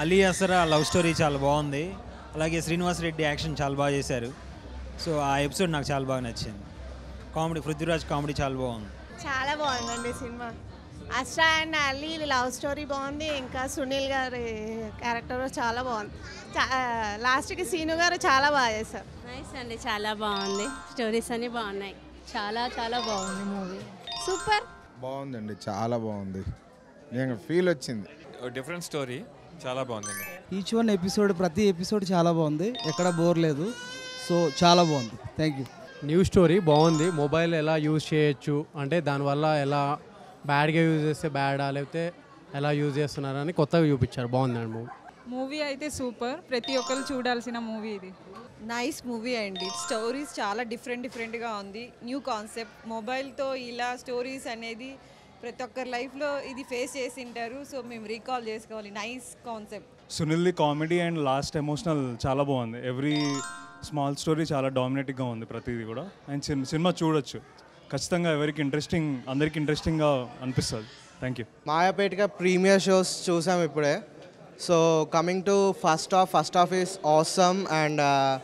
Ali Aasara love story చాలా బాగుంది అలాగే శ్రీనివాస్ రెడ్డి యాక్షన్ చాలా బాగా చేశారు సో ఆ ఎపిసోడ్ నాకు చాలా బాగా నచ్చింది కామెడీ పృథ్వీరాజ్ కామెడీ చాలా బాగుంది చాలా బాగుందండి cinema Ashra and Ali love story బాగుంది ఇంకా సునీల్ గారి క్యారెక్టర్ చాలా బాగుంది చా- లాస్ట్కి సీను గారు చాలా బాగా చేశారు నైస్ అండి చాలా బాగుంది స్టోరీస్ అన్ని బాగున్నాయి చాలా చాలా బాగుంది మూవీ సూపర్ బాగుందండి చాలా బాగుంది నిజంగా ఫీల్ వచ్చింది డిఫరెంట్ స్టోరీ చాలా బాగుందండి ఈచ్ వన్ ఎపిసోడ్ ప్రతి ఎపిసోడ్ చాలా బాగుంది ఎక్కడ బోర్ లేదు సో చాలా బాగుంది థ్యాంక్ యూ న్యూ స్టోరీ బాగుంది మొబైల్ ఎలా యూజ్ చేయొచ్చు అంటే దానివల్ల ఎలా బ్యాడ్గా యూజ్ చేస్తే బ్యాడా లేకపోతే ఎలా యూజ్ చేస్తున్నారని కొత్తగా చూపించారు బాగుందండి మూవీ మూవీ అయితే సూపర్ ప్రతి ఒక్కరు చూడాల్సిన మూవీ ఇది నైస్ మూవీ అండి స్టోరీస్ చాలా డిఫరెంట్ డిఫరెంట్గా ఉంది న్యూ కాన్సెప్ట్ మొబైల్తో ఇలా స్టోరీస్ అనేది ప్రతి ఒక్కరి లైఫ్లో ఇది ఫేస్ చేసి ఉంటారు సో మేము రీకాల్ చేసుకోవాలి నైస్ కాన్సెప్ట్ సునీల్ది కామెడీ అండ్ లాస్ట్ ఎమోషనల్ చాలా బాగుంది ఎవ్రీ స్మాల్ స్టోరీ చాలా డామినేటింగ్గా ఉంది ప్రతిదీ కూడా అండ్ సిన్- సినిమా చూడొచ్చు ఖచ్చితంగా ఎవరికి ఇంట్రెస్టింగ్ అందరికి ఇంట్రెస్టింగ్గా అనిపిస్తుంది థ్యాంక్ యూ మాయాపేటగా ప్రీమియర్ షోస్ చూసాం ఇప్పుడే so coming to first half first half is awesome and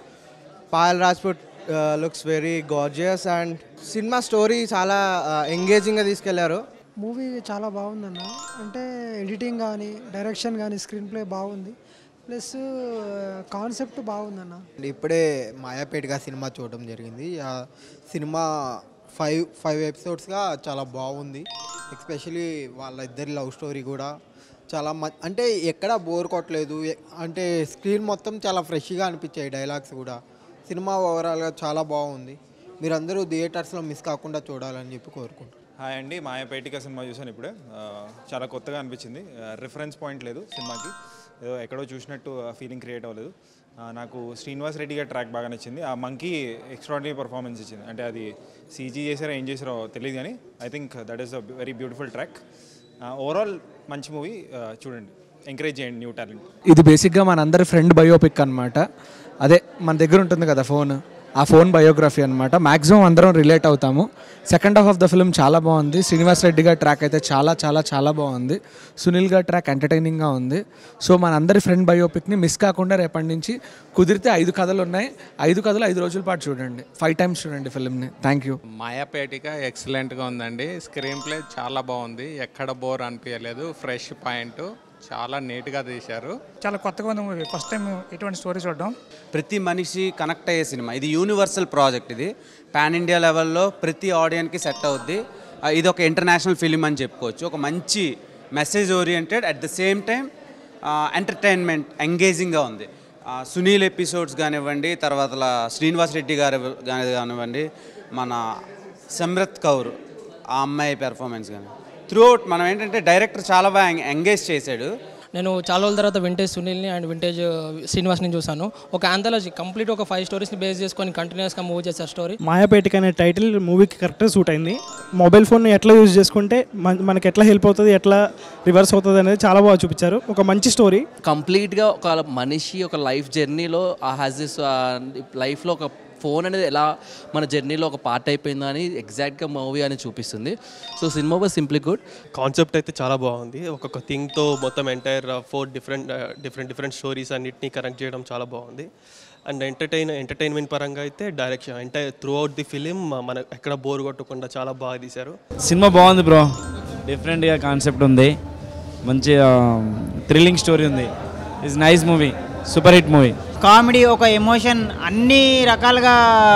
Payal Rajput looks very gorgeous and cinema story చాలా ఎంగేజింగ్గా తీసుకెళ్లారు మూవీ చాలా బాగుందన్న అంటే ఎడిటింగ్ కానీ డైరెక్షన్ కానీ స్క్రీన్ ప్లే బాగుంది ప్లస్ కాన్సెప్ట్ బాగుందన్న ఇప్పుడే మాయాపేటగా సినిమా చూడడం జరిగింది ఆ సినిమా ఫైవ్ ఫైవ్ ఎపిసోడ్స్గా చాలా బాగుంది ఎస్పెషలీ వాళ్ళ ఇద్దరి లవ్ స్టోరీ కూడా చాలా మ అంటే ఎక్కడ బోర్ కొట్టలేదు ఎ- అంటే స్క్రీన్ మొత్తం చాలా ఫ్రెష్గా అనిపించాయి డైలాగ్స్ కూడా సినిమా ఓవరాల్గా చాలా బాగుంది మీరందరూ థియేటర్స్లో మిస్ కాకుండా చూడాలని చెప్పి కోరుకుంటున్నాను హాయ్ అండి మాయాపేటిక సినిమా చూసాను ఇప్పుడే ఆ, చాలా కొత్తగా అనిపించింది రిఫరెన్స్ పాయింట్ లేదు సినిమాకి ఏదో ఎక్కడో చూసినట్టు ఫీలింగ్ క్రియేట్ అవ్వలేదు ఆ, నాకు శ్రీనివాస్ రెడ్డి గారి ట్రాక్ బాగా నచ్చింది ఆ మంకీ ఎక్స్ట్రాడినరీ పర్ఫార్మెన్స్ ఇచ్చింది అంటే అది సీజీ చేసారో ఏం చేసారో తెలియదు కానీ I think that is a very beautiful track overall మంచి మూవీ చూడండి ఎంకరేజ్ చేయండి న్యూ టాలెంట్ ఇది బేసిక్గా మనందరి ఫ్రెండ్ బయోపిక్ అనమాట అదే మన దగ్గర ఉంటుంది కదా ఫోన్ ఆ ఫోన్ బయోగ్రఫీ అనమాట మ్యాక్సిమం అందరం రిలేట్ అవుతాము second half of the film చాలా బాగుంది శ్రీనివాస్ రెడ్డి గారి ట్రాక్ అయితే చాలా చాలా చాలా బాగుంది సునీల్ గారి ట్రాక్ ఎంటర్టైనింగ్గా ఉంది సో మన అందరి ఫ్రెండ్ బయోపిక్ని మిస్ కాకుండా రేపటి నుంచి కుదిరితే ఐదు కథలు ఉన్నాయి ఐదు కథలు ఐదు రోజుల పాటు చూడండి ఫైవ్ టైమ్స్ చూడండి ఫిల్మ్ని థ్యాంక్ యూ మాయాపేటిక ఎక్సలెంట్గా ఉందండి స్క్రీన్ ప్లే చాలా బాగుంది ఎక్కడ బోర్ అనిపించలేదు ఫ్రెష్ పాయింట్ చాలా నీట్గా తీశారు చాలా కొత్తగా ఉంది మూవీ ఫస్ట్ టైం ఇటువంటి స్టోరీ చూడడం ప్రతి మనిషి కనెక్ట్ అయ్యే సినిమా ఇది యూనివర్సల్ ప్రాజెక్ట్ ఇది పాన్ ఇండియా లెవెల్లో ప్రతి ఆడియన్కి సెట్ అవుద్ది ఆ, ఇది ఒక ఇంటర్నేషనల్ ఫిలిం అని చెప్పుకోవచ్చు ఒక మంచి message oriented at the same time entertainment ఎంగేజింగ్గా ఉంది ఆ, సునీల్ ఎపిసోడ్స్ కానివ్వండి తర్వాత లా శ్రీనివాస్ రెడ్డి గారు గాని కానివ్వండి మన సమ్రత్ కౌర్ ఆ అమ్మాయి పెర్ఫార్మెన్స్ కానీ త్రూ అవుట్ మనం ఏంటంటే డైరెక్టర్ చాలా బాగా ఎంగేజ్ చేశాడు నేను చాలా రోజుల తర్వాత వింటేజ్ సునీల్ని అండ్ వింటేజ్ శ్రీనివాస్ని చూసాను ఒక ఆంథాలజీ కంప్లీట్ ఒక ఫైవ్ స్టోరీస్ని బేస్ చేసుకొని కంటిన్యూస్గా మూవ్ చేశారు స్టోరీ మాయాపేటిక అనే టైటిల్ మూవీకి కరెక్ట్గా సూట్ అయింది మొబైల్ ఫోన్ ఎట్లా యూజ్ చేసుకుంటే మన- మనకి ఎట్లా హెల్ప్ అవుతుంది ఎట్లా రివర్స్ అవుతుంది అనేది చాలా బాగా చూపించారు ఒక మంచి స్టోరీ కంప్లీట్గా ఒక మనిషి ఒక లైఫ్ జర్నీలో ఆ హ్యాస్ దిస్ లైఫ్లో ఒక ఫోన్ అనేది ఎలా మన జర్నీలో ఒక పార్ట్ అయిపోయిందో అని ఎగ్జాక్ట్గా మూవీ అని చూపిస్తుంది so cinema was simply good concept అయితే చాలా బాగుంది ఒక్కొక్క థింగ్తో మొత్తం entire four different different different stories అన్నిటినీ కనెక్ట్ చేయడం చాలా బాగుంది అండ్ ఎంటర్టైన్ ఎంటర్టైన్మెంట్ పరంగా అయితే direction entire throughout the film మన ఎక్కడ బోర్ కొట్టకుండా చాలా బాగా తీశారు సినిమా బాగుంది బ్రో డిఫరెంట్గా కాన్సెప్ట్ ఉంది మంచి థ్రిల్లింగ్ స్టోరీ ఉంది is nice movie super hit movie comedy ఒక ఎమోషన్ అన్ని రకాలుగా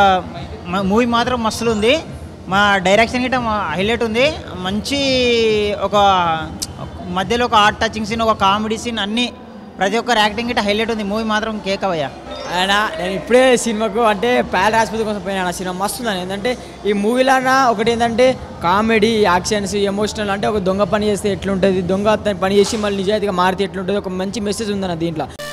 మూవీ మాత్రం మస్తులు ఉంది మా డైరెక్షన్ గిట్ట హైలైట్ ఉంది మంచి ఒక మధ్యలో ఒక ఆర్ట్ టచింగ్ సీన్ ఒక కామెడీ సీన్ అన్ని ప్రతి ఒక్కరు యాక్టింగ్ గిట్ట హైలైట్ ఉంది మూవీ మాత్రం కేక్ అవయ్యా ఆయన నేను ఇప్పుడే సినిమాకు అంటే ప్యాల్ ఆసుపత్రి కోసం పోయినా సినిమా మస్తు ఉందని ఏంటంటే ఈ మూవీలో ఒకటి ఏంటంటే కామెడీ యాక్షన్స్ ఎమోషనల్ అంటే ఒక దొంగ పని చేస్తే ఎట్లుంటుంది దొంగ పని చేసి మళ్ళీ నిజాయితీగా మారితే ఎట్లుంటుంది ఒక మంచి మెసేజ్ ఉందన్న దీంట్లో